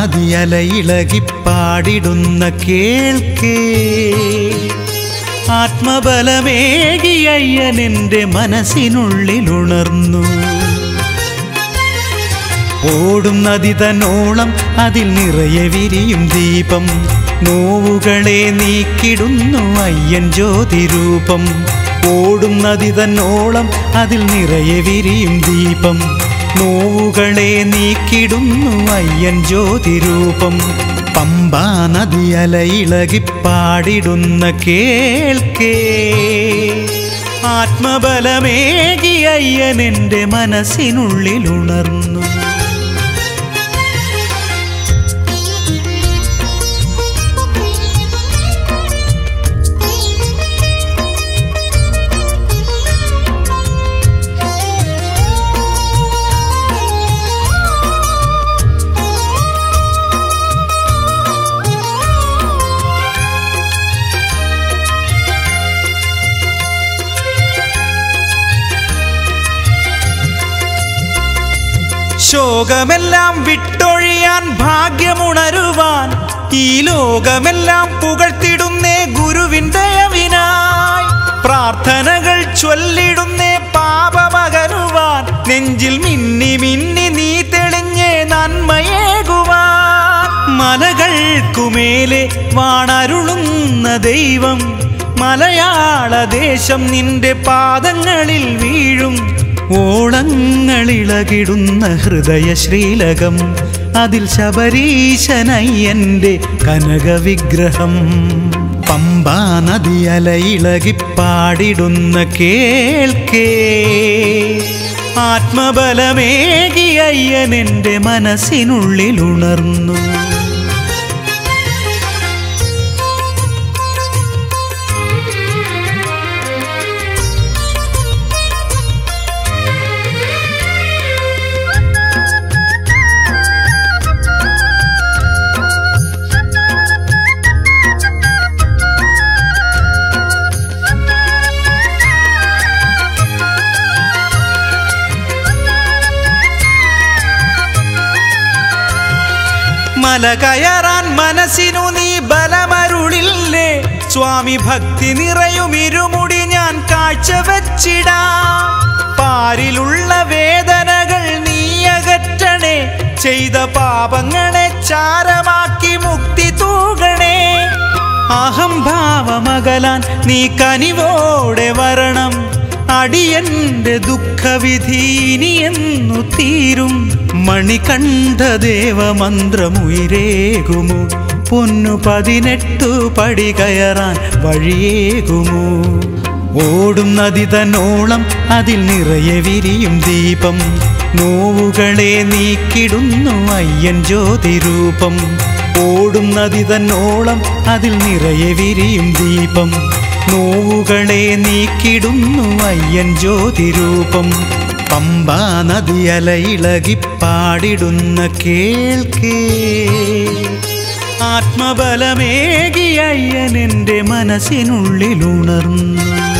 നദിയലയിളകിപ്പാടിടുന്ന കേൾക്കേ ആത്മബലമേകിയയ്യനെന്റെ മനസ്സിനുള്ളിലുണർന്നു ഓടും നദി തന്നോളം അതിൽ നിറയെ വിരിയും ദീപം നോവുകളെ നീക്കിടുന്നു അയ്യൻ ജ്യോതിരൂപം ഓടും നദി തന്നോളം അതിൽ നിറയെ വിരിയും ദീപം നോവുകളെ നീക്കിടുന്നു അയ്യൻ ജ്യോതിരൂപം പമ്പാ നദിയലയിളകിപ്പാടിടുന്ന കേൾക്കേ ആത്മബലമേകി അയ്യനെന്റെ മനസ്സിനുള്ളിലുണർന്നു ശോകമെല്ലാം വിട്ടൊഴിയാൻ ഭാഗ്യമുണരുവാൻ ഈ ലോകമെല്ലാം പുകഴ്ത്തിടുന്നേ ഗുരുവിൻ്റെ അവിനായി പ്രാർത്ഥനകൾ ചൊല്ലിടുന്നേ പാപമകരുവാൻ നെഞ്ചിൽ മിന്നി മിന്നി നീ തെളിഞ്ഞേ നന്മയേകുവാൻ മലകൾക്കുമേലെ വാണരുളുന്ന ദൈവം മലയാള ദേശം നിന്റെ പാദങ്ങളിൽ വീഴും ഓളങ്ങളിളകിടുന്ന ഹൃദയ ശ്രീലകം അതിൽ ശബരീശനയ്യന്റെ കനകവിഗ്രഹം പമ്പാ നദിയലയിളകിപ്പാടിടുന്ന കേൾക്കേ ആത്മബലമേകി അയ്യനെന്റെ മനസ്സിനുള്ളിലുണർന്നു മല കയറാൻ മനസ്സിനു നീ ബലമരുളില്ലേ സ്വാമി ഭക്തി നിറയും ഇരുമുടി ഞാൻ കാഴ്ചവെച്ചിടാം പാരിലുള്ള വേദനകൾ നീ അകറ്റണേ ചെയ്ത പാപങ്ങളെ ചാരമാക്കി മുക്തി തൂകണേ അഹംഭാവമകലാൻ നീ കനിവോടെ വരണം അടിയന്റെ ദുഃഖവിധി ഇനിയെന്നു തീരും മണികണ്ഠ ദേവമന്ത്രമുയരേകുമോ പൊന്നു പതിനെട്ടു പടി കയറാൻ വഴിയേകുമോ ഓടും നദി തന്നോളം അതിൽ നിറയെ വിരിയും ദീപം നോവുകളെ നീക്കിടുന്നു അയ്യൻ ജ്യോതിരൂപം ഓടും നദി തന്നോളം അതിൽ നിറയെ വിരിയും ദീപം നോവുകളെ നീക്കിടുന്നു അയ്യൻ ജ്യോതിരൂപം പമ്പാ നദിയലയിളകിപ്പാടിടുന്ന കേൾക്കേ ആത്മബലമേകി അയ്യനെന്റെ മനസ്സിനുള്ളിലുണർന്നു